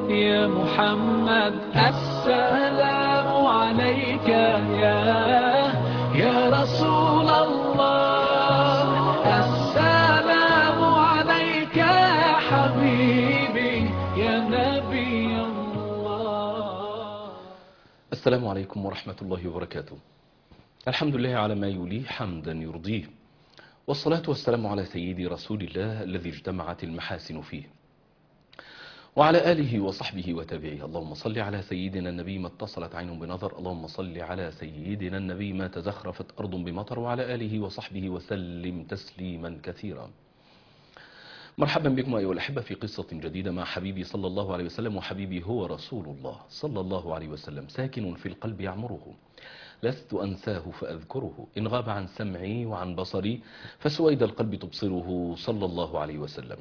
يا محمد السلام عليك يا يا رسول الله السلام عليك يا حبيبي يا نبي الله السلام عليكم ورحمة الله وبركاته الحمد لله على ما يليه حمدا يرضيه والصلاة والسلام على سيدي رسول الله الذي اجتمعت المحاسن فيه وعلى آله وصحبه وتابعيه اللهم صل على سيدنا النبي ما اتصلت عين بنظر اللهم صل على سيدنا النبي ما تزخرفت أرض بمطر وعلى آله وصحبه وسلم تسليما كثيرا مرحبا بكم أيها الأحبة في قصة جديدة مع حبيبي صلى الله عليه وسلم وحبيبي هو رسول الله صلى الله عليه وسلم ساكن في القلب يعمره لست أنساه فأذكره إن غاب عن سمعي وعن بصري فسويد القلب تبصره صلى الله عليه وسلم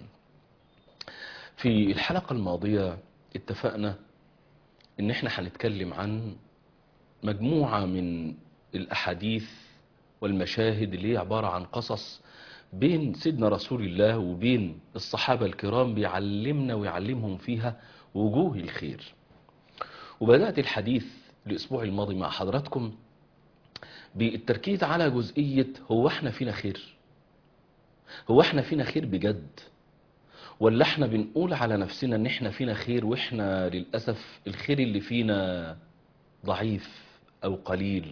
في الحلقة الماضية اتفقنا ان احنا هنتكلم عن مجموعة من الاحاديث والمشاهد اللي هي عبارة عن قصص بين سيدنا رسول الله وبين الصحابة الكرام بيعلمنا ويعلمهم فيها وجوه الخير وبدأت الحديث الاسبوع الماضي مع حضراتكم بالتركيز على جزئية هو احنا فينا خير هو احنا فينا خير بجد ولا احنا بنقول على نفسنا ان احنا فينا خير واحنا للأسف الخير اللي فينا ضعيف او قليل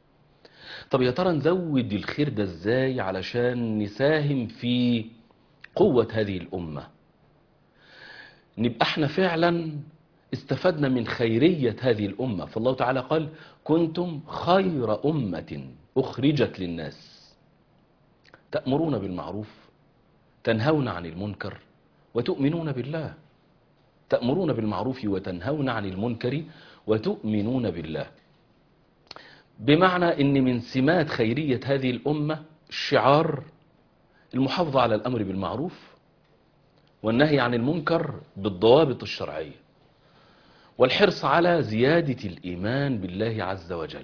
طب يا ترى نزود الخير ده ازاي علشان نساهم في قوة هذه الأمة نبقى احنا فعلا استفدنا من خيرية هذه الأمة فالله تعالى قال كنتم خير أمة أخرجت للناس تأمرون بالمعروف تنهون عن المنكر وتؤمنون بالله تأمرون بالمعروف وتنهون عن المنكر وتؤمنون بالله بمعنى ان من سمات خيرية هذه الأمة الشعار المحافظة على الأمر بالمعروف والنهي عن المنكر بالضوابط الشرعية والحرص على زيادة الإيمان بالله عز وجل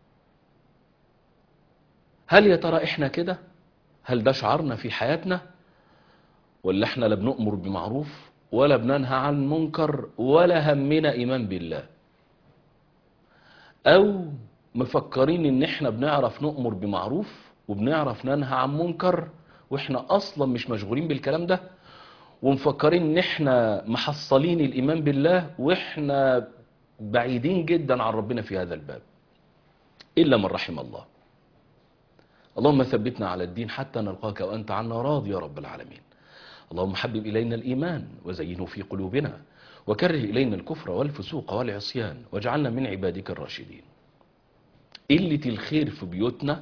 هل يا ترى إحنا كده هل ده شعارنا في حياتنا ولا احنا لا بنؤمر بمعروف ولا بننهى عن منكر ولا همنا ايمان بالله او مفكرين ان احنا بنعرف نؤمر بمعروف وبنعرف ننهى عن منكر واحنا اصلا مش مشغولين بالكلام ده ومفكرين ان احنا محصلين الايمان بالله واحنا بعيدين جدا عن ربنا في هذا الباب الا من رحم الله اللهم ثبتنا على الدين حتى نلقاك وانت عنا راضي يا رب العالمين اللهم حبب إلينا الإيمان وزينه في قلوبنا وكره إلينا الكفر والفسوق والعصيان واجعلنا من عبادك الراشدين قلة الخير في بيوتنا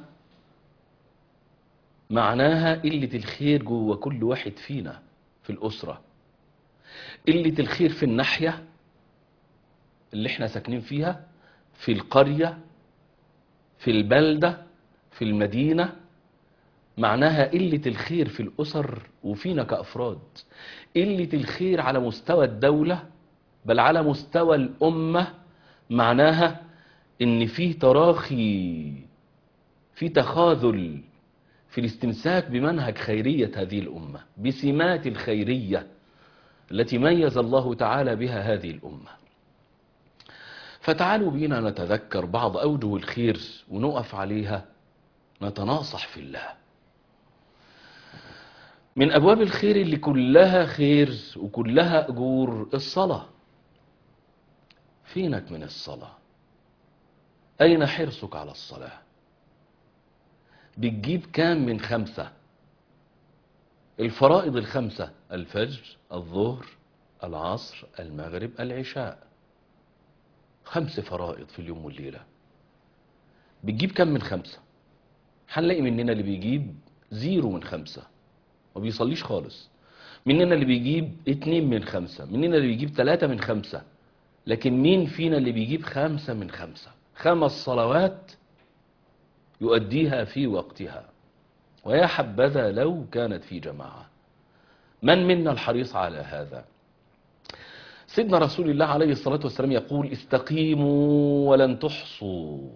معناها قلة الخير جوه كل واحد فينا في الأسرة قلة الخير في الناحية اللي احنا ساكنين فيها في القرية في البلدة في المدينة معناها قلة الخير في الأسر وفينا كأفراد قلة الخير على مستوى الدولة بل على مستوى الأمة معناها إن في تراخي في تخاذل في الاستمساك بمنهج خيرية هذه الأمة بسمات الخيرية التي ميز الله تعالى بها هذه الأمة فتعالوا بينا نتذكر بعض أوجه الخير ونقف عليها نتناصح في الله من أبواب الخير اللي كلها خير وكلها أجور الصلاة فينك من الصلاة أين حرصك على الصلاة بتجيب كام من خمسة الفرائض الخمسة الفجر الظهر العصر المغرب العشاء خمس فرائض في اليوم والليلة بتجيب كام من خمسة هنلاقي مننا اللي بيجيب زيرو من خمسة ما بيصليش خالص مننا اللي بيجيب اتنين من خمسة مننا اللي بيجيب تلاتة من خمسة لكن مين فينا اللي بيجيب خمسة من خمسة خمس صلوات يؤديها في وقتها ويا حبذا لو كانت في جماعة من منا الحريص على هذا سيدنا رسول الله عليه الصلاة والسلام يقول استقيموا ولن تحصوا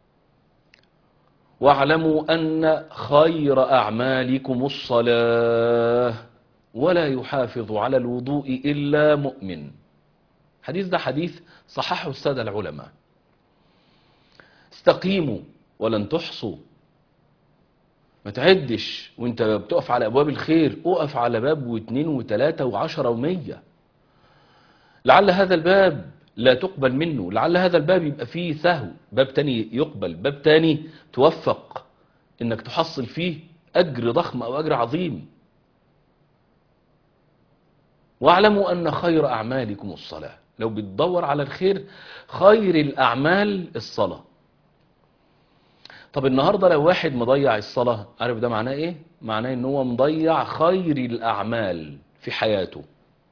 واعلموا أن خير أعمالكم الصلاة ولا يحافظ على الوضوء إلا مؤمن حديث ده حديث صححه السادة العلماء استقيموا ولن تحصوا ما تعدش وانت بتقف على ابواب الخير اقف على باب واثنين وثلاثة وعشرة ومية لعل هذا الباب لا تقبل منه لعل هذا الباب يبقى فيه سهو باب تاني يقبل باب تاني توفق انك تحصل فيه اجر ضخم او اجر عظيم واعلموا ان خير اعمالكم الصلاة لو بتدور على الخير خير الاعمال الصلاة طب النهاردة لو واحد مضيع الصلاة عارف ده معناه ايه معناه ان هو مضيع خير الاعمال في حياته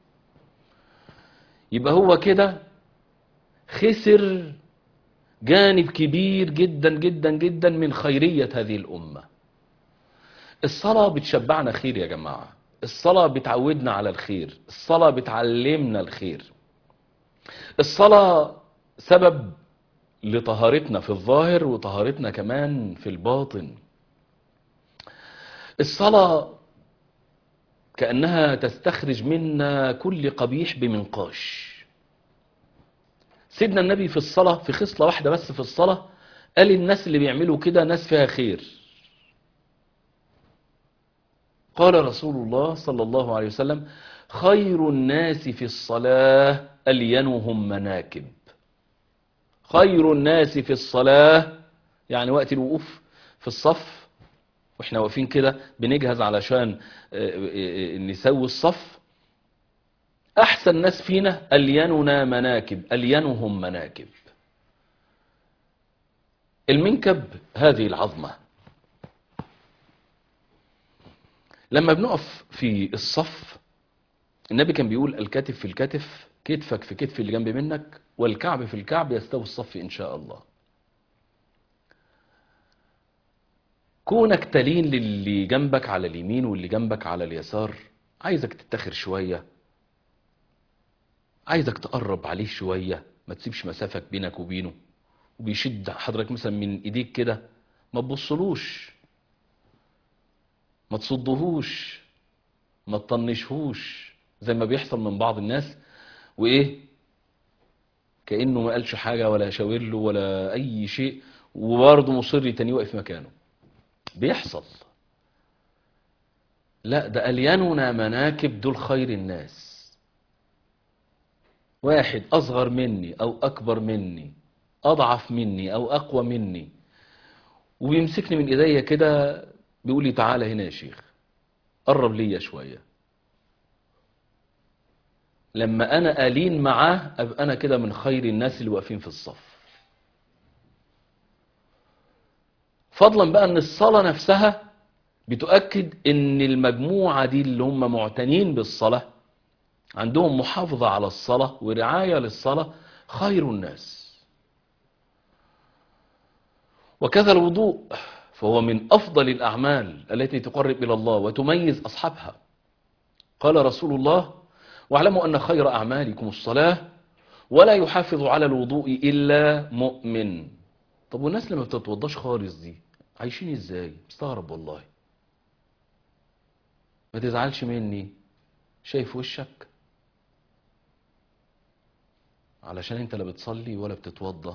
يبقى هو كده خسر جانب كبير جدا جدا جدا من خيرية هذه الأمة الصلاة بتشبعنا خير يا جماعة الصلاة بتعودنا على الخير الصلاة بتعلمنا الخير الصلاة سبب لطهارتنا في الظاهر وطهارتنا كمان في الباطن الصلاة كأنها تستخرج منا كل قبيح بمنقاش سيدنا النبي في الصلاة في خصلة واحدة بس في الصلاة قال الناس اللي بيعملوا كده ناس فيها خير قال رسول الله صلى الله عليه وسلم خير الناس في الصلاة ألينهم مناكب خير الناس في الصلاة يعني وقت الوقوف في الصف واحنا واقفين كده بنجهز علشان نسوي الصف احسن ناس فينا اليننا مناكب الينهم مناكب المنكب هذه العظمة لما بنقف في الصف النبي كان بيقول الكتف في الكتف كتفك في كتف اللي جنب منك والكعب في الكعب يستوي الصف إن شاء الله كونك تلين للي جنبك على اليمين واللي جنبك على اليسار عايزك تتخر شوية عايزك تقرب عليه شوية ما تسيبش مسافة بينك وبينه وبيشد حضرتك مثلا من ايديك كده ما تبصلوش ما تصدهوش ما تطنشهوش زي ما بيحصل من بعض الناس وايه كأنه ما قالش حاجة ولا شاور له ولا اي شيء وبرضه مصر تاني واقف مكانه بيحصل لا ده ألياننا مناكب دول خير الناس واحد أصغر مني أو أكبر مني أضعف مني أو أقوى مني وبيمسكني من إيديا كده بيقول لي تعالى هنا يا شيخ قرب ليا شوية لما أنا ألين معاه أبقى أنا كده من خير الناس اللي واقفين في الصف فضلا بقى أن الصلاة نفسها بتؤكد أن المجموعة دي اللي هم معتنين بالصلاة عندهم محافظة على الصلاة ورعاية للصلاة خير الناس وكذا الوضوء فهو من أفضل الأعمال التي تقرب إلى الله وتميز أصحابها قال رسول الله واعلموا أن خير أعمالكم الصلاة ولا يحافظ على الوضوء إلا مؤمن طب والناس اللي ما بتتوضاش خالص دي عايشين ازاي مستغرب والله ما تزعلش مني شايف وشك علشان انت لا بتصلي ولا بتتوضى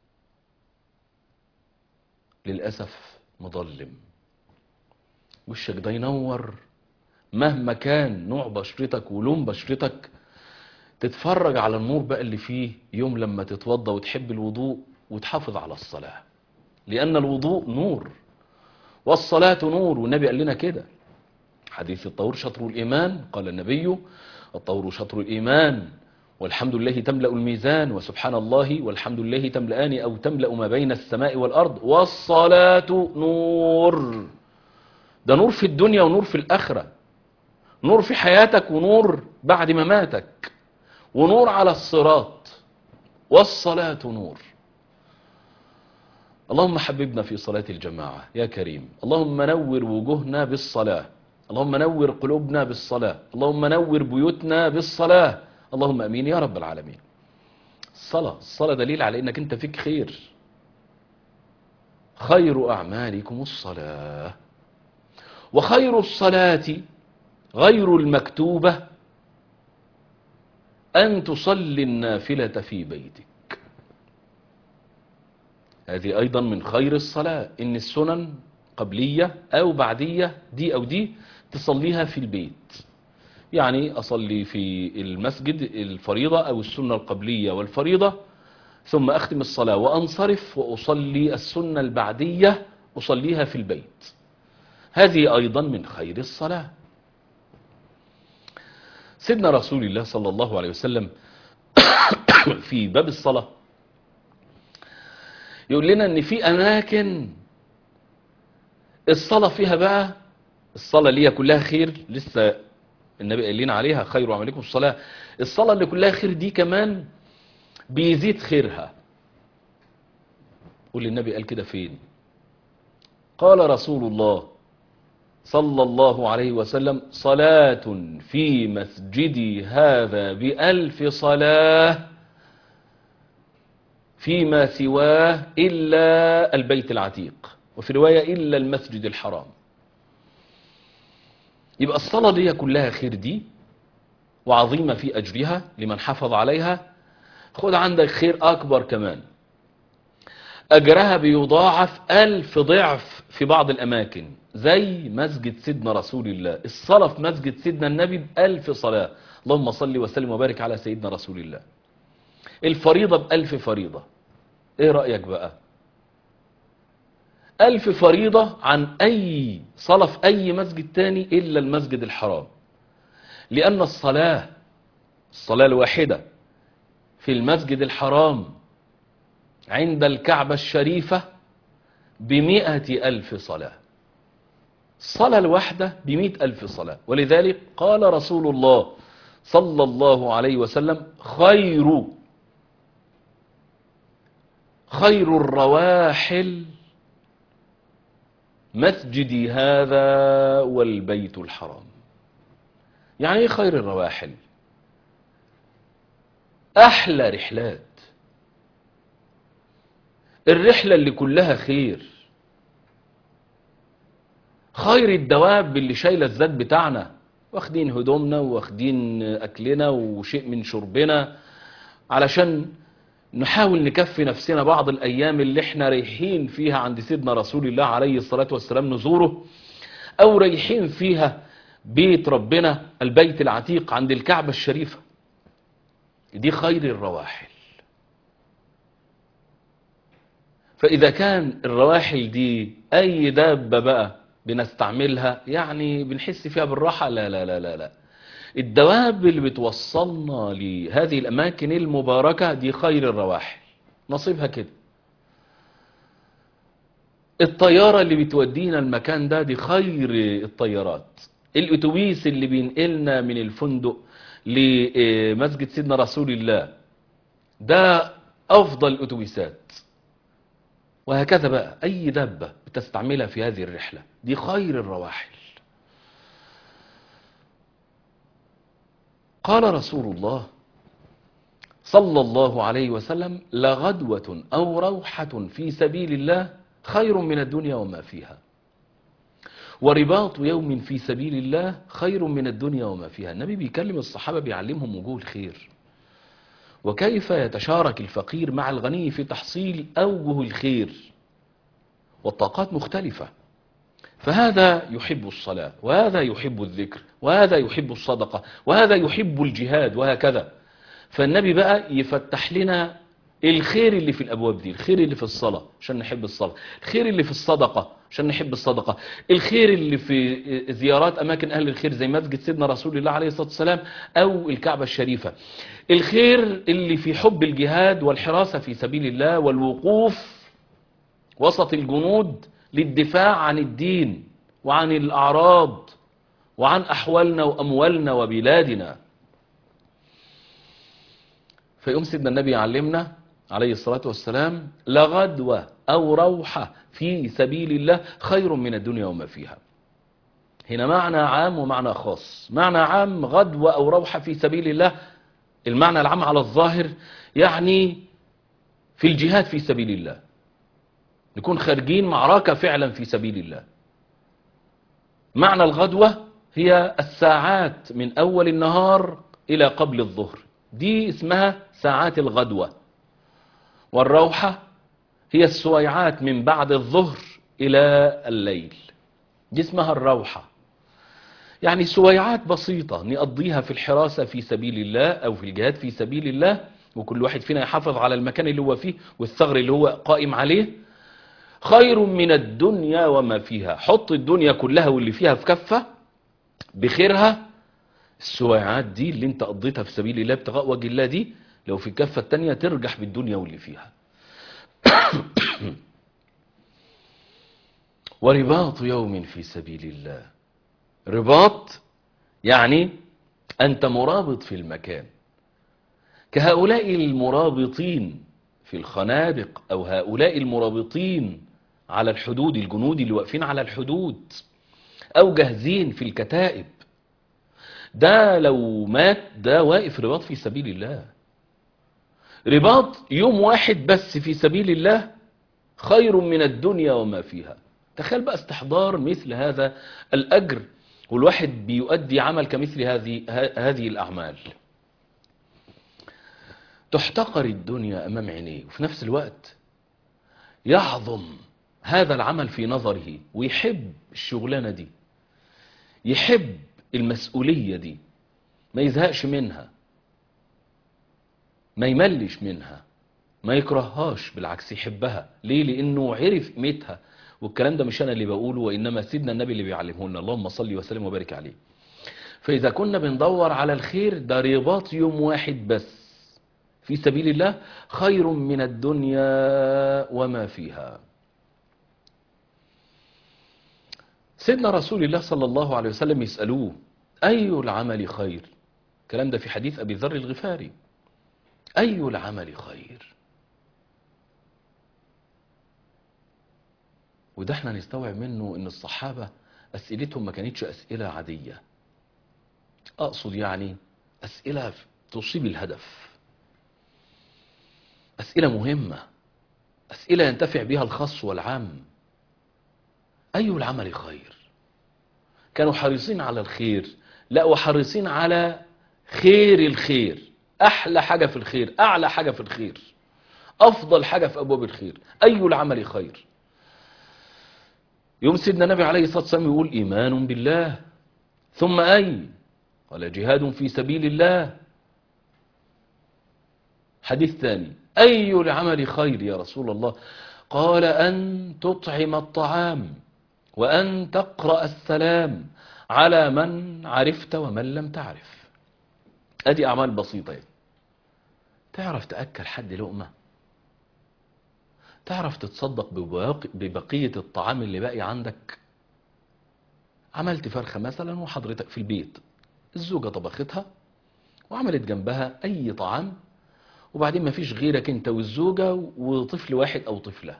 للأسف مظلم وشك ده ينور مهما كان نوع بشرتك ولون بشرتك تتفرج على النور بقى اللي فيه يوم لما تتوضى وتحب الوضوء وتحافظ على الصلاة لأن الوضوء نور والصلاة نور والنبي قال لنا كده حديث الطور شطر الإيمان قال النبي الطور شطر الإيمان والحمد لله تملأ الميزان وسبحان الله والحمد لله تملأان أو تملأ ما بين السماء والأرض والصلاة نور ده نور في الدنيا ونور في الآخرة نور في حياتك ونور بعد مماتك ونور على الصراط والصلاة نور اللهم حببنا في صلاة الجماعة يا كريم اللهم نور وجوهنا بالصلاة اللهم نور قلوبنا بالصلاة اللهم نور بيوتنا بالصلاة اللهم أمين يا رب العالمين الصلاة الصلاة دليل على أنك أنت فيك خير خير أعمالكم الصلاة وخير الصلاة غير المكتوبة أن تصلي النافلة في بيتك هذه أيضا من خير الصلاة إن السنن قبلية أو بعدية دي أو دي تصليها في البيت يعني أصلي في المسجد الفريضة أو السنة القبلية والفريضة ثم أختم الصلاة وأنصرف وأصلي السنة البعدية أصليها في البيت هذه أيضا من خير الصلاة سيدنا رسول الله صلى الله عليه وسلم في باب الصلاة يقول لنا ان في اماكن الصلاة فيها بقى الصلاة اللي هي كلها خير لسه النبي قال لنا عليها خير عملكم الصلاة الصلاة اللي كلها خير دي كمان بيزيد خيرها قول النبي قال كده فين قال رسول الله صلى الله عليه وسلم صلاة في مسجدي هذا بألف صلاة فيما سواه إلا البيت العتيق وفي رواية إلا المسجد الحرام يبقى الصلاة دي كلها خير دي وعظيمة في أجرها لمن حفظ عليها خد عندك خير أكبر كمان أجرها بيضاعف ألف ضعف في بعض الأماكن زي مسجد سيدنا رسول الله الصلاة في مسجد سيدنا النبي بألف صلاة اللهم صل وسلم وبارك على سيدنا رسول الله الفريضة بألف فريضة ايه رأيك بقى ألف فريضة عن أي صلاة في أي مسجد تاني إلا المسجد الحرام لأن الصلاة الصلاة الواحدة في المسجد الحرام عند الكعبة الشريفة بمئة ألف صلاة الصلاة الواحدة بمئة ألف صلاة ولذلك قال رسول الله صلى الله عليه وسلم خير خير الرواحل مسجدي هذا والبيت الحرام يعني ايه خير الرواحل احلى رحلات الرحلة اللي كلها خير خير الدواب اللي شايلة الزاد بتاعنا واخدين هدومنا واخدين اكلنا وشيء من شربنا علشان نحاول نكفي نفسنا بعض الأيام اللي احنا رايحين فيها عند سيدنا رسول الله عليه الصلاة والسلام نزوره أو رايحين فيها بيت ربنا البيت العتيق عند الكعبة الشريفة دي خير الرواحل فإذا كان الرواحل دي أي دابة بقى بنستعملها يعني بنحس فيها بالراحة لا لا لا لا لا الدواب اللي بتوصلنا لهذه الأماكن المباركة دي خير الرواحل نصيبها كده الطيارة اللي بتودينا المكان ده دي خير الطيارات الاتوبيس اللي بينقلنا من الفندق لمسجد سيدنا رسول الله ده أفضل الاتوبيسات وهكذا بقى أي دابة بتستعملها في هذه الرحلة دي خير الرواحل قال رسول الله صلى الله عليه وسلم لغدوة أو روحة في سبيل الله خير من الدنيا وما فيها ورباط يوم في سبيل الله خير من الدنيا وما فيها النبي بيكلم الصحابة بيعلمهم وجوه الخير وكيف يتشارك الفقير مع الغني في تحصيل أوجه الخير والطاقات مختلفة فهذا يحب الصلاة وهذا يحب الذكر وهذا يحب الصدقة وهذا يحب الجهاد وهكذا فالنبي بقى يفتح لنا الخير اللي في الأبواب دي الخير اللي في الصلاة عشان نحب الصلاة الخير اللي في الصدقة عشان نحب الصدقة الخير اللي في زيارات أماكن أهل الخير زي مسجد سيدنا رسول الله عليه الصلاة والسلام أو الكعبة الشريفة الخير اللي في حب الجهاد والحراسة في سبيل الله والوقوف وسط الجنود للدفاع عن الدين وعن الأعراض وعن أحوالنا وأموالنا وبلادنا فيقوم سيدنا النبي يعلمنا عليه الصلاة والسلام لغدوة أو روحة في سبيل الله خير من الدنيا وما فيها هنا معنى عام ومعنى خاص معنى عام غدوة أو روحة في سبيل الله المعنى العام على الظاهر يعني في الجهاد في سبيل الله نكون خارجين معركة فعلا في سبيل الله معنى الغدوة هي الساعات من أول النهار إلى قبل الظهر دي اسمها ساعات الغدوة والروحة هي السويعات من بعد الظهر إلى الليل دي اسمها الروحة يعني سويعات بسيطة نقضيها في الحراسة في سبيل الله أو في الجهاد في سبيل الله وكل واحد فينا يحافظ على المكان اللي هو فيه والثغر اللي هو قائم عليه خير من الدنيا وما فيها حط الدنيا كلها واللي فيها في كفة بخيرها السويعات دي اللي انت قضيتها في سبيل الله ابتغاء وجه الله دي لو في الكفة التانية ترجح بالدنيا واللي فيها ورباط يوم في سبيل الله رباط يعني أنت مرابط في المكان كهؤلاء المرابطين في الخنادق أو هؤلاء المرابطين على الحدود الجنود اللي واقفين على الحدود أو جاهزين في الكتائب ده لو مات ده واقف رباط في سبيل الله رباط يوم واحد بس في سبيل الله خير من الدنيا وما فيها تخيل بقى استحضار مثل هذا الأجر والواحد بيؤدي عمل كمثل هذه هذه الأعمال تحتقر الدنيا أمام عينيه وفي نفس الوقت يعظم هذا العمل في نظره ويحب الشغلانة دي يحب المسؤولية دي ما يزهقش منها ما يملش منها ما يكرههاش بالعكس يحبها ليه لانه عرف قيمتها والكلام ده مش انا اللي بقوله وانما سيدنا النبي اللي بيعلمه لنا اللهم صل وسلم وبارك عليه فاذا كنا بندور على الخير ده رباط يوم واحد بس في سبيل الله خير من الدنيا وما فيها سيدنا رسول الله صلى الله عليه وسلم يسألوه أي العمل خير الكلام ده في حديث أبي ذر الغفاري أي العمل خير وده احنا نستوعب منه ان الصحابة اسئلتهم ما كانتش اسئلة عادية اقصد يعني اسئلة تصيب الهدف اسئلة مهمة اسئلة ينتفع بها الخاص والعام اي العمل خير كانوا حريصين على الخير لا وحريصين على خير الخير احلى حاجة في الخير اعلى حاجة في الخير افضل حاجة في ابواب الخير اي العمل خير يوم سيدنا النبي عليه الصلاة والسلام يقول إيمان بالله ثم أي قال جهاد في سبيل الله حديث ثاني أي العمل خير يا رسول الله قال أن تطعم الطعام وأن تقرأ السلام على من عرفت ومن لم تعرف أدي أعمال بسيطة يعني. تعرف تأكل حد لقمة تعرف تتصدق ببقية الطعام اللي باقي عندك عملت فرخة مثلا وحضرتك في البيت الزوجة طبختها وعملت جنبها أي طعام وبعدين ما فيش غيرك انت والزوجة وطفل واحد أو طفلة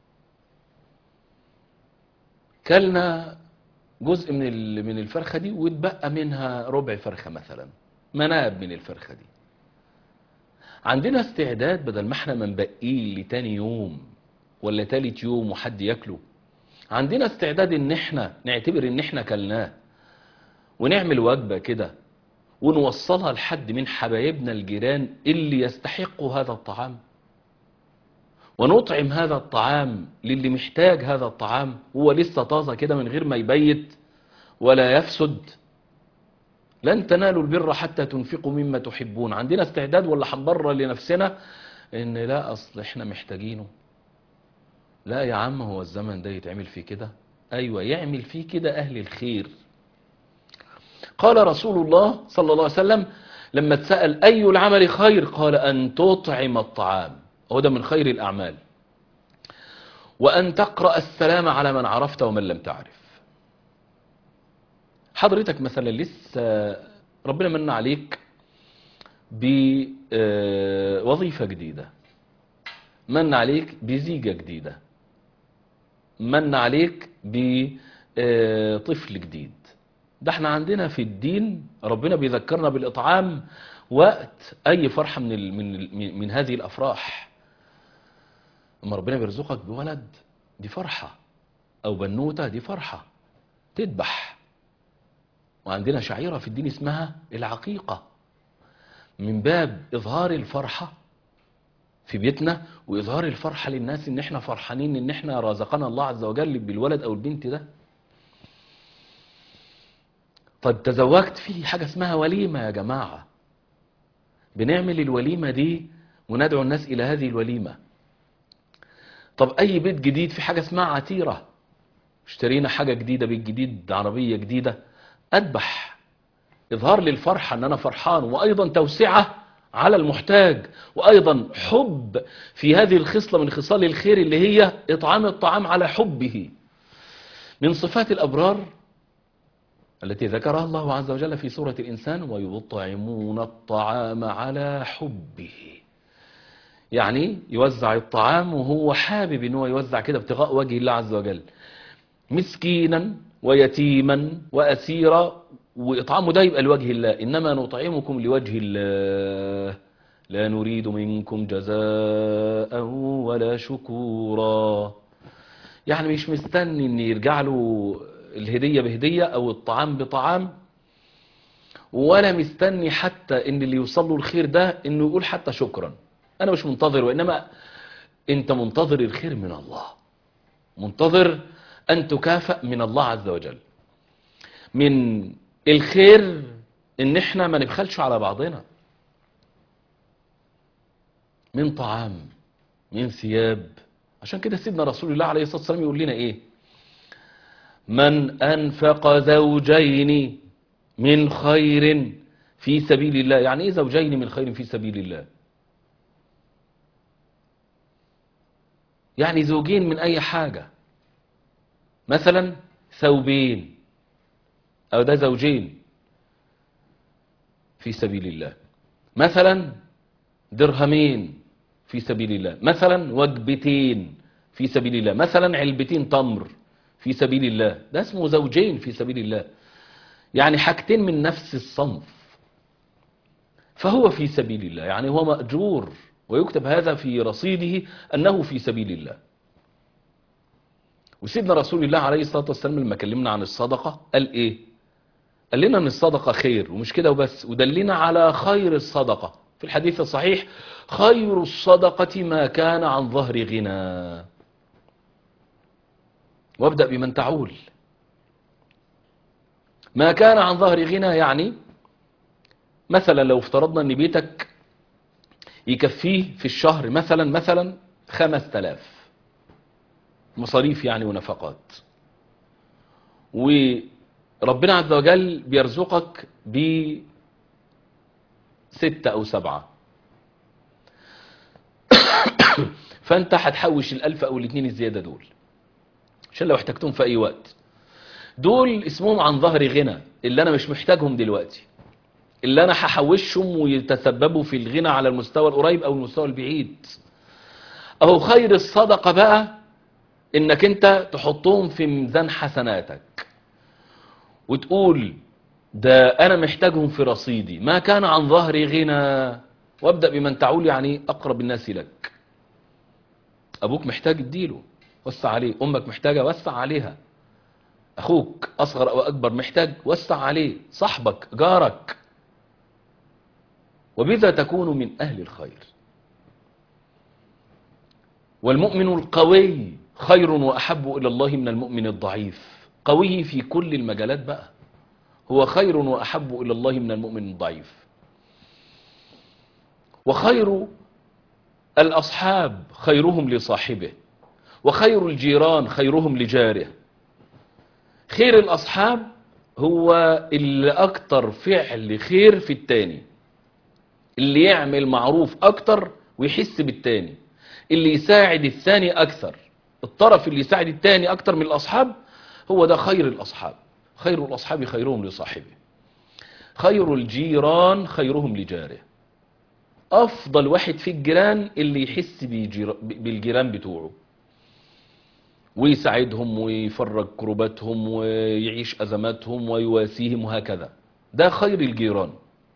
كلنا جزء من من الفرخة دي واتبقى منها ربع فرخة مثلا مناب من الفرخة دي عندنا استعداد بدل ما احنا منبقيه لتاني يوم ولا تالت يوم وحد ياكله عندنا استعداد ان احنا نعتبر ان احنا كلناه ونعمل وجبة كده ونوصلها لحد من حبايبنا الجيران اللي يستحقوا هذا الطعام ونطعم هذا الطعام للي محتاج هذا الطعام هو لسه طازة كده من غير ما يبيت ولا يفسد لن تنالوا البر حتى تنفقوا مما تحبون عندنا استعداد ولا هنبرر لنفسنا ان لا اصل احنا محتاجينه لا يا عم هو الزمن ده يتعمل فيه كده ايوه يعمل فيه كده اهل الخير قال رسول الله صلى الله عليه وسلم لما اتسأل اي العمل خير قال ان تطعم الطعام هو ده من خير الاعمال وان تقرأ السلام على من عرفت ومن لم تعرف حضرتك مثلا لسه ربنا من عليك بوظيفة جديدة من عليك بزيجة جديدة من عليك بطفل جديد ده احنا عندنا في الدين ربنا بيذكرنا بالإطعام وقت أي فرحة من, ال من, ال من هذه الأفراح اما ربنا بيرزقك بولد دي فرحة أو بنوتة دي فرحة تذبح وعندنا شعيرة في الدين اسمها العقيقة من باب إظهار الفرحة في بيتنا وإظهار الفرحة للناس إن إحنا فرحانين إن إحنا رزقنا الله عز وجل بالولد أو البنت ده طب تزوجت في حاجة اسمها وليمة يا جماعة بنعمل الوليمة دي وندعو الناس إلى هذه الوليمة طب أي بيت جديد في حاجة اسمها عتيرة اشترينا حاجة جديدة بيت جديد عربية جديدة أذبح إظهار للفرحة أن أنا فرحان وأيضا توسعة على المحتاج وأيضا حب في هذه الخصلة من خصال الخير اللي هي إطعام الطعام على حبه من صفات الأبرار التي ذكرها الله عز وجل في سورة الإنسان ويطعمون الطعام على حبه يعني يوزع الطعام وهو حابب ان هو يوزع كده ابتغاء وجه الله عز وجل مسكينا ويتيما وأسيرا وإطعامه ده يبقى لوجه الله إنما نطعمكم لوجه الله لا نريد منكم جزاء ولا شكورا يعني مش مستني ان يرجع له الهدية بهدية او الطعام بطعام ولا مستني حتى ان اللي يوصل له الخير ده انه يقول حتى شكرا انا مش منتظر وانما انت منتظر الخير من الله منتظر ان تكافئ من الله عز وجل من الخير ان احنا ما نبخلش على بعضنا من طعام من ثياب عشان كده سيدنا رسول الله عليه الصلاة والسلام يقول لنا ايه من انفق زوجين من خير في سبيل الله يعني ايه زوجين من خير في سبيل الله يعني زوجين من اي حاجة مثلا ثوبين او ده زوجين في سبيل الله مثلا درهمين في سبيل الله مثلا وجبتين في سبيل الله مثلا علبتين تمر في سبيل الله ده اسمه زوجين في سبيل الله يعني حاجتين من نفس الصنف فهو في سبيل الله يعني هو مأجور ويكتب هذا في رصيده أنه في سبيل الله وسيدنا رسول الله عليه الصلاة والسلام لما كلمنا عن الصدقة قال إيه قال لنا أن الصدقة خير ومش كده وبس ودلنا على خير الصدقة في الحديث الصحيح خير الصدقة ما كان عن ظهر غنى وابدأ بمن تعول ما كان عن ظهر غنى يعني مثلا لو افترضنا ان بيتك يكفيه في الشهر مثلا مثلا خمس تلاف مصاريف يعني ونفقات وربنا عز وجل بيرزقك ب ستة أو سبعة فأنت هتحوش الألف أو الاثنين الزيادة دول عشان لو احتجتهم في أي وقت دول اسمهم عن ظهر غنى اللي أنا مش محتاجهم دلوقتي اللي أنا هحوشهم ويتسببوا في الغنى على المستوى القريب أو المستوى البعيد أهو خير الصدقة بقى إنك أنت تحطهم في ميزان حسناتك وتقول ده أنا محتاجهم في رصيدي ما كان عن ظهر غنى وابدأ بمن تعول يعني أقرب الناس لك أبوك محتاج اديله وسع عليه أمك محتاجة وسع عليها أخوك أصغر أو أكبر محتاج وسع عليه صاحبك جارك وبذا تكون من أهل الخير والمؤمن القوي خير وأحب إلى الله من المؤمن الضعيف قوي في كل المجالات بقى هو خير وأحب إلى الله من المؤمن الضعيف وخير الأصحاب خيرهم لصاحبه وخير الجيران خيرهم لجاره خير الأصحاب هو اللي أكتر فعل خير في التاني اللي يعمل معروف أكتر ويحس بالتاني اللي يساعد الثاني أكثر الطرف اللي يساعد الثاني أكتر من الأصحاب هو ده خير الأصحاب خير الأصحاب خيرهم لصاحبه خير الجيران خيرهم لجاره أفضل واحد في الجيران اللي يحس بجير... بالجيران بتوعه ويساعدهم ويفرج كرباتهم ويعيش أزماتهم ويواسيهم وهكذا ده خير الجيران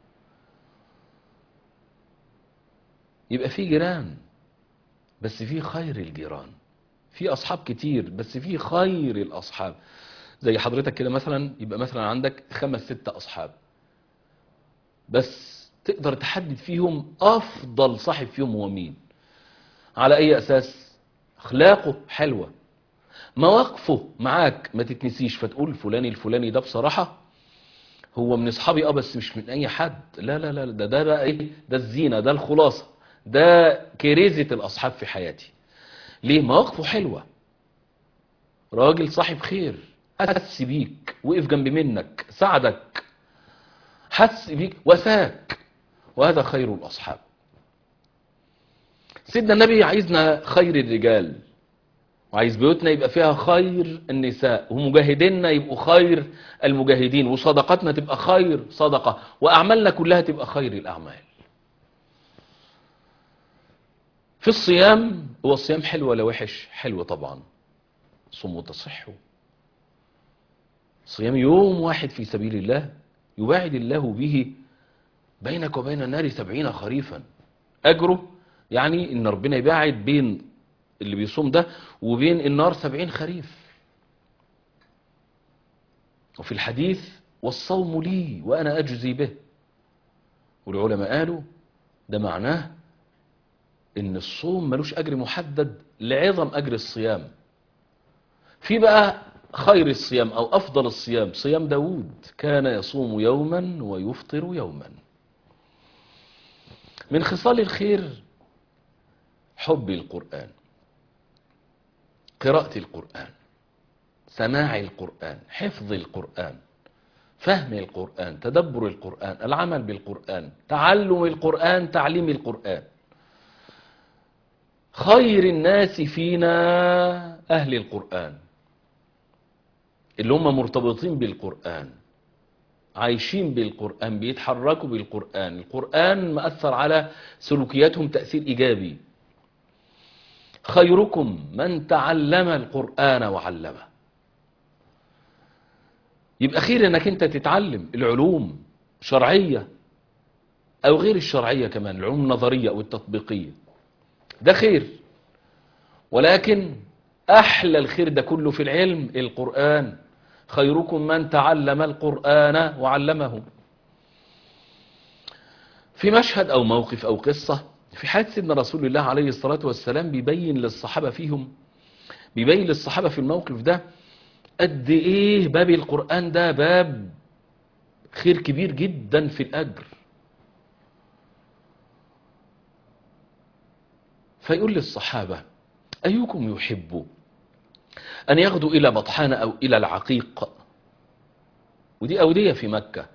يبقى في جيران بس في خير الجيران في أصحاب كتير بس في خير الأصحاب زي حضرتك كده مثلا يبقى مثلا عندك خمس ستة أصحاب بس تقدر تحدد فيهم أفضل صاحب فيهم هو مين على أي أساس أخلاقه حلوة مواقفه معاك ما تتنسيش فتقول فلاني الفلاني ده بصراحة هو من اصحابي اه بس مش من اي حد لا لا لا ده ده بقى ايه ده الزينة ده الخلاصة ده كريزة الاصحاب في حياتي ليه مواقفه حلوة راجل صاحب خير حس بيك وقف جنب منك ساعدك حس بيك وفاك وهذا خير الاصحاب سيدنا النبي عايزنا خير الرجال وعايز بيوتنا يبقى فيها خير النساء ومجاهديننا يبقوا خير المجاهدين وصدقاتنا تبقى خير صدقة وأعمالنا كلها تبقى خير الأعمال في الصيام هو الصيام حلو ولا وحش حلو طبعا صوموا تصحوا صيام يوم واحد في سبيل الله يباعد الله به بينك وبين النار سبعين خريفا أجره يعني إن ربنا يباعد بين اللي بيصوم ده وبين النار سبعين خريف وفي الحديث والصوم لي وأنا أجزي به والعلماء قالوا ده معناه ان الصوم ملوش أجر محدد لعظم أجر الصيام في بقى خير الصيام أو أفضل الصيام صيام داود كان يصوم يوما ويفطر يوما من خصال الخير حب القرآن قراءة القرآن سماع القرآن حفظ القرآن فهم القرآن تدبر القرآن العمل بالقرآن تعلم القرآن تعليم القرآن خير الناس فينا أهل القرآن اللي هم مرتبطين بالقرآن عايشين بالقرآن بيتحركوا بالقرآن القرآن مأثر على سلوكياتهم تأثير إيجابي خيركم من تعلم القرآن وعلمه يبقى خير انك انت تتعلم العلوم شرعية او غير الشرعية كمان العلوم النظرية او التطبيقية ده خير ولكن احلى الخير ده كله في العلم القرآن خيركم من تعلم القرآن وعلمه في مشهد او موقف او قصة في حياة سيدنا رسول الله عليه الصلاة والسلام بيبين للصحابة فيهم بيبين للصحابة في الموقف ده قد ايه باب القرآن ده باب خير كبير جدا في الأجر فيقول للصحابة أيكم يحب أن يغدو إلى بطحان أو إلى العقيق ودي أودية في مكة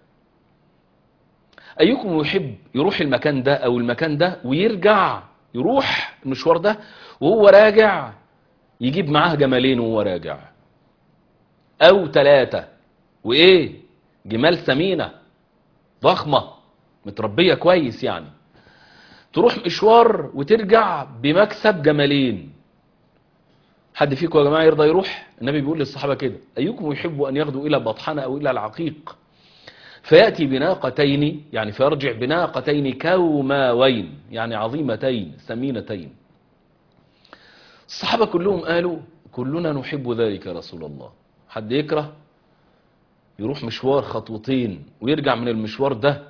أيكم يحب يروح المكان ده أو المكان ده ويرجع يروح المشوار ده وهو راجع يجيب معاه جمالين وهو راجع أو ثلاثة وإيه جمال ثمينة ضخمة متربية كويس يعني تروح مشوار وترجع بمكسب جمالين حد فيكم يا جماعة يرضى يروح النبي بيقول للصحابة كده أيكم يحب أن يغدو إلى بطحنة أو إلى العقيق فيأتي بناقتين يعني فيرجع بناقتين كوماوين يعني عظيمتين ثمينتين الصحابة كلهم قالوا كلنا نحب ذلك يا رسول الله حد يكره يروح مشوار خطوتين ويرجع من المشوار ده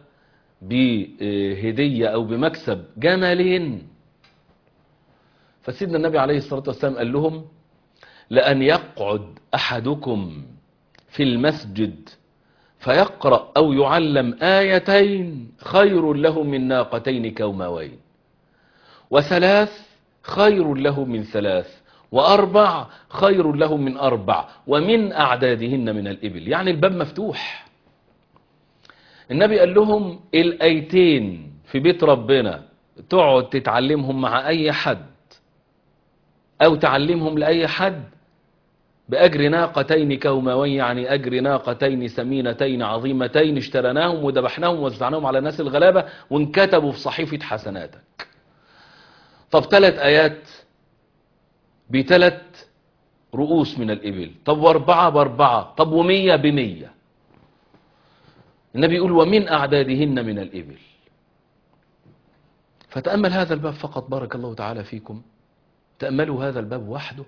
بهدية أو بمكسب جمالين فسيدنا النبي عليه الصلاة والسلام قال لهم لأن يقعد أحدكم في المسجد فيقرأ أو يعلم آيتين خير له من ناقتين كوماوين وثلاث خير له من ثلاث وأربع خير له من أربع ومن أعدادهن من الإبل يعني الباب مفتوح النبي قال لهم الأيتين في بيت ربنا تقعد تتعلمهم مع أي حد أو تعلمهم لأي حد بأجر ناقتين كوماوين يعني أجر ناقتين سمينتين عظيمتين اشترناهم وذبحناهم ووزعناهم على الناس الغلابة وانكتبوا في صحيفة حسناتك طب ثلاث آيات بثلاث رؤوس من الإبل طب واربعة باربعة طب ومية بمية النبي يقول ومن أعدادهن من الإبل فتأمل هذا الباب فقط بارك الله تعالى فيكم تأملوا هذا الباب وحده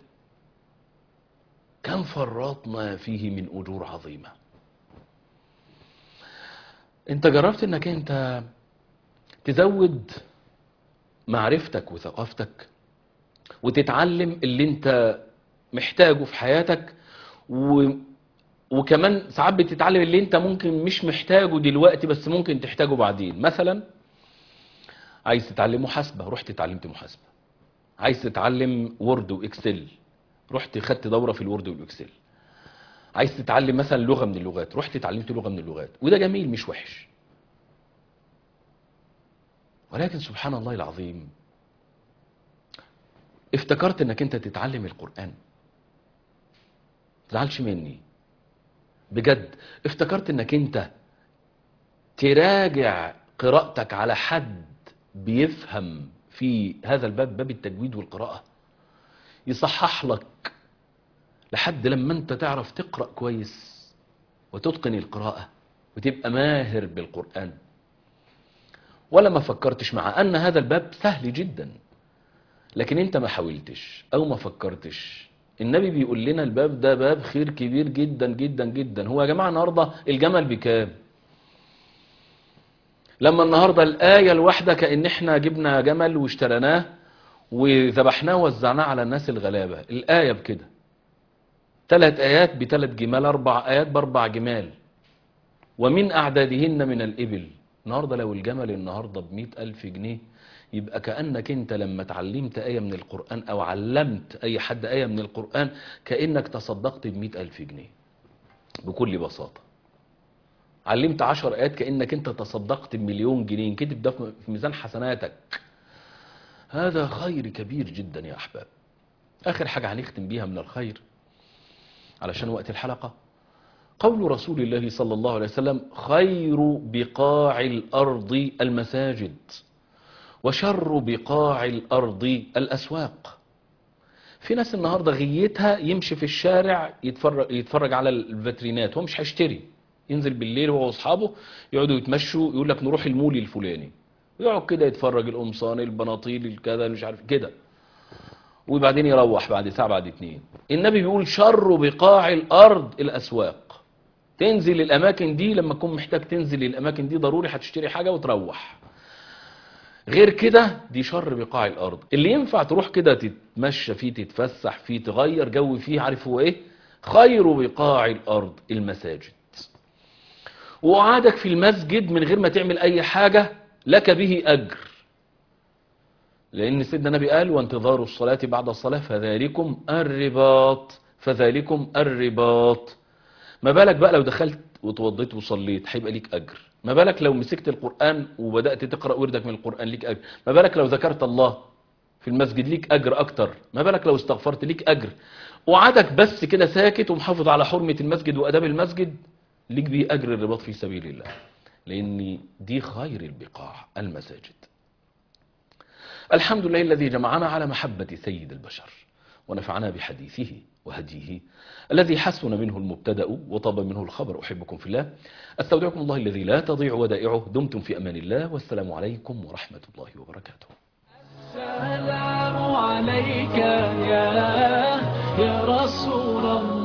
كم فرطنا فيه من أجور عظيمة انت جربت انك انت تزود معرفتك وثقافتك وتتعلم اللي انت محتاجه في حياتك و... وكمان ساعات بتتعلم اللي انت ممكن مش محتاجه دلوقتي بس ممكن تحتاجه بعدين مثلا عايز تتعلم محاسبة رحت اتعلمت محاسبة عايز تتعلم وورد واكسل رحت خدت دورة في الوورد والاكسل عايز تتعلم مثلا لغة من اللغات رحت اتعلمت لغة من اللغات وده جميل مش وحش ولكن سبحان الله العظيم افتكرت انك انت تتعلم القرآن تزعلش مني بجد افتكرت انك انت تراجع قراءتك على حد بيفهم في هذا الباب باب التجويد والقراءة يصحح لك لحد لما انت تعرف تقرأ كويس وتتقن القراءة وتبقى ماهر بالقرآن ولا ما فكرتش مع أن هذا الباب سهل جدا لكن انت ما حاولتش او ما فكرتش النبي بيقول لنا الباب ده باب خير كبير جدا جدا جدا هو يا جماعة النهاردة الجمل بكام لما النهاردة الآية الواحدة كأن احنا جبنا جمل واشتريناه وذبحناه ووزعناه على الناس الغلابة الآية بكده ثلاث آيات بثلاث جمال أربع آيات بأربع جمال ومن أعدادهن من الإبل النهاردة لو الجمل النهاردة بمئة ألف جنيه يبقى كأنك انت لما تعلمت آية من القرآن او علمت اي حد آية من القرآن كأنك تصدقت بمئة ألف جنيه بكل بساطة علمت عشر آيات كأنك انت تصدقت بمليون جنيه كتب ده في ميزان حسناتك هذا خير كبير جدا يا أحباب آخر حاجة هنختم بيها من الخير علشان وقت الحلقة قول رسول الله صلى الله عليه وسلم خير بقاع الأرض المساجد وشر بقاع الأرض الأسواق في ناس النهاردة غيتها يمشي في الشارع يتفرج, يتفرج على الفاترينات هو مش هيشتري ينزل بالليل هو واصحابه يقعدوا يتمشوا يقول لك نروح المول الفلاني يقعد كده يتفرج القمصان البناطيل الكذا مش عارف كده وبعدين يروح بعد ساعة بعد اتنين النبي بيقول شر بقاع الأرض الأسواق تنزل الأماكن دي لما تكون محتاج تنزل الأماكن دي ضروري هتشتري حاجة وتروح غير كده دي شر بقاع الارض اللي ينفع تروح كده تتمشى فيه تتفسح فيه تغير جو فيه عارف هو ايه خير بقاع الارض المساجد وقعدك في المسجد من غير ما تعمل اي حاجة لك به اجر لان سيدنا النبي قال وانتظار الصلاة بعد الصلاة فذلكم الرباط فذلكم الرباط ما بالك بقى لو دخلت وتوضيت وصليت هيبقى ليك اجر ما بالك لو مسكت القرآن وبدأت تقرأ وردك من القرآن ليك أجر ما بالك لو ذكرت الله في المسجد ليك أجر أكتر ما بالك لو استغفرت ليك أجر وعدك بس كده ساكت ومحافظ على حرمة المسجد وأداب المسجد ليك بيه أجر الرباط في سبيل الله لأن دي خير البقاع المساجد الحمد لله الذي جمعنا على محبة سيد البشر ونفعنا بحديثه وهديه الذي حسن منه المبتدأ وطاب منه الخبر أحبكم في الله أستودعكم الله الذي لا تضيع ودائعه دمتم في أمان الله والسلام عليكم ورحمة الله وبركاته السلام عليك يا يا رسول الله